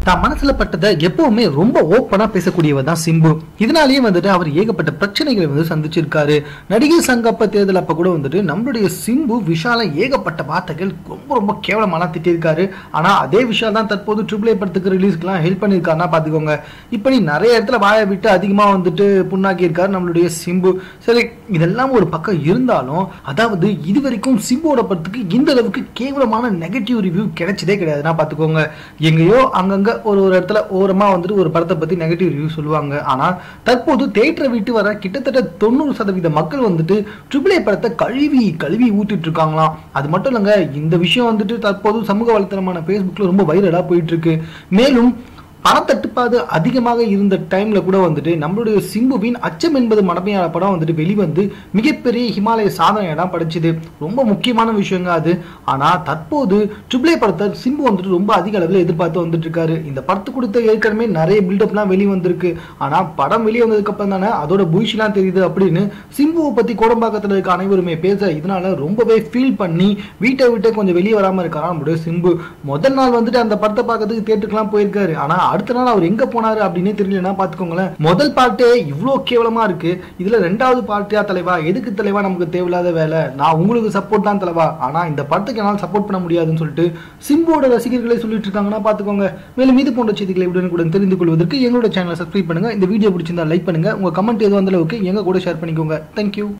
தான் மனசுல பட்டதை எப்பவுமே ரொம்ப ஓப்பனா பேசக்கூடியவர் தான் சிம்பு இதனாலேயே வந்துட்டு அவர் ஏகப்பட்ட பிரச்சனைகளை வந்து சந்திச்சிருக்காரு நடிகர் சங்கப்ப தேர்தல் அப்ப கூட வந்துட்டு நம்மளுடைய சிம்பு விஷால ஏகப்பட்ட வார்த்தைகள் ரொம்ப ரொம்ப கேவலமான திட்டிருக்காரு ஆனா அதே விஷயம் தான் தற்போது ட்ரிபிள் ஏ படத்துக்கு ரிலீஸ்க்குலாம் ஹெல்ப் பண்ணியிருக்காருன்னா பாத்துக்கோங்க இப்படி நிறைய இடத்துல வாயை விட்டு அதிகமா வந்துட்டு புண்ணாக்கி இருக்காரு நம்மளுடைய சிம்பு சரி இதெல்லாம் ஒரு பக்கம் இருந்தாலும் அதாவது இது வரைக்கும் சிம்புவோட படத்துக்கு இந்த அளவுக்கு கேவலமான நெகட்டிவ் ரிவ்யூ கிடைச்சதே கிடையாதுன்னா பாத்துக்கோங்க எங்கேயோ அங்கங்க ஒரு ஒரு இடத்துல ஓரமா வந்துட்டு ஒரு படத்தை பத்தி நெகட்டிவ் ரிவ்யூ சொல்லுவாங்க ஆனா தற்போது தேட்டரை விட்டு வர கிட்டத்தட்ட தொண்ணூறு சதவீத மக்கள் வந்துட்டு ட்ரிபிள் ஏ படத்தை கழுவி கழுவி ஊத்திட்டு இருக்காங்களாம் அது மட்டும் இல்லைங்க இந்த விஷயம் வந்துட்டு தற்போது சமூக வலைத்தளமான ஃபேஸ்புக்ல ரொம்ப வைரலா போயிட்டு இருக்கு மேலும் பணத்தட்டுப்பாடு அதிகமாக இருந்த டைம்ல கூட வந்துட்டு நம்மளுடைய சிம்புவின் அச்சம் என்பது மடமையான படம் வந்துட்டு வெளிவந்து மிகப்பெரிய ஹிமாலய சாதனை தான் படைச்சது ரொம்ப முக்கியமான விஷயங்க அது ஆனா தற்போது ட்ரிபிள் ஏ படத்தை சிம்பு வந்துட்டு ரொம்ப அதிக அளவில் எதிர்பார்த்து வந்துட்டு இருக்காரு இந்த படத்து கொடுத்த ஏற்கனவே நிறைய பில்டப்லாம் வெளியே வந்திருக்கு ஆனா படம் வெளியே வந்ததுக்கு அப்புறம் தானே அதோட புய்ஷிலாம் தெரியுது அப்படின்னு சிம்புவை பத்தி கோடம்பாக்கத்தில் இருக்க அனைவருமே பேச இதனால ரொம்பவே ஃபீல் பண்ணி வீட்டை விட்டு கொஞ்சம் வெளியே வராம இருக்காரா நம்மளுடைய சிம்பு முதல் நாள் வந்துட்டு அந்த படத்தை பார்க்கறதுக்கு தேட்டருக்குலாம் போயிருக்காரு ஆனா அடுத்த நாள் அவர் எங்க போனாரு அப்படின்னே தெரியலன்னா பாத்துக்கோங்களேன் முதல் பாட்டே இவ்வளோ கேவலமா இருக்கு இதுல ரெண்டாவது பாட்டியா தலைவா எதுக்கு தலைவா நமக்கு தேவையில்லாத வேலை நான் உங்களுக்கு சப்போர்ட் தான் தலைவா ஆனா இந்த படத்துக்கு என்னால் சப்போர்ட் பண்ண முடியாதுன்னு சொல்லிட்டு சிம்புவோட ரசிகர்களே சொல்லிட்டு இருக்காங்கன்னா பாத்துக்கோங்க மேலும் இது போன்ற செய்திகளை உடனுக்குடன் தெரிந்து கொள்வதற்கு எங்களோட சேனலை சப்ஸ்கிரைப் பண்ணுங்க இந்த வீடியோ பிடிச்சிருந்தா லைக் பண்ணுங்க உங்க கமெண்ட் எதுவும் அந்த அளவுக்கு எங்க கூட ஷேர் பண்ணிக்கோங்க தேங்க்யூ